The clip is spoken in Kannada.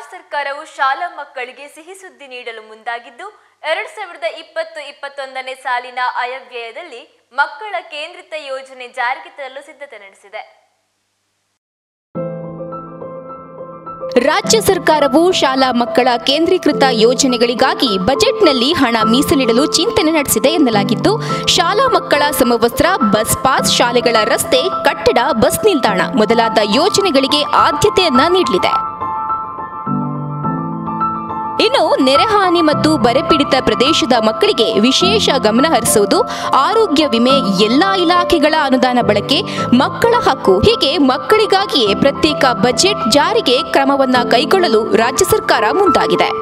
ಸರ್ಕಾರವು ಶಾಲಾ ಮಕ್ಕಳಿಗೆ ಸಿಹಿ ಸುದ್ದಿ ನೀಡಲು ಮುಂದಾಗಿದ್ದು ಎರಡ್ ಸಾವಿರದ ಇಪ್ಪತ್ತು ಇಪ್ಪತ್ತೊಂದನೇ ಸಾಲಿನ ಆಯವ್ಯಯದಲ್ಲಿ ಮಕ್ಕಳ ಕೇಂದ್ರಿತ ಯೋಜನೆ ಜಾರಿಗೆ ತರಲು ಸಿದ್ಧತೆ ನಡೆಸಿದೆ ರಾಜ್ಯ ಸರ್ಕಾರವು ಶಾಲಾ ಮಕ್ಕಳ ಕೇಂದ್ರೀಕೃತ ಯೋಜನೆಗಳಿಗಾಗಿ ಬಜೆಟ್ನಲ್ಲಿ ಹಣ ಮೀಸಲಿಡಲು ಚಿಂತನೆ ನಡೆಸಿದೆ ಎನ್ನಲಾಗಿದ್ದು ಶಾಲಾ ಮಕ್ಕಳ ಸಮವಸ್ತ್ರ ಬಸ್ ಪಾಸ್ ಶಾಲೆಗಳ ರಸ್ತೆ ಕಟ್ಟಡ ಬಸ್ ನಿಲ್ದಾಣ ಮೊದಲಾದ ಯೋಜನೆಗಳಿಗೆ ಆದ್ಯತೆಯನ್ನ ನೀಡಲಿದೆ ಇನ್ನು ನೆರೆಹಾನಿ ಮತ್ತು ಬರಪೀಡಿತ ಪ್ರದೇಶದ ಮಕ್ಕಳಿಗೆ ವಿಶೇಷ ಗಮನ ಹರಿಸುವುದು ಆರೋಗ್ಯ ವಿಮೆ ಎಲ್ಲಾ ಇಲಾಖೆಗಳ ಅನುದಾನ ಬಳಕೆ ಮಕ್ಕಳ ಹಕ್ಕು ಹೀಗೆ ಮಕ್ಕಳಿಗಾಗಿಯೇ ಪ್ರತ್ಯೇಕ ಬಜೆಟ್ ಜಾರಿಗೆ ಕ್ರಮವನ್ನ ಕೈಗೊಳ್ಳಲು ರಾಜ್ಯ ಸರ್ಕಾರ ಮುಂದಾಗಿದೆ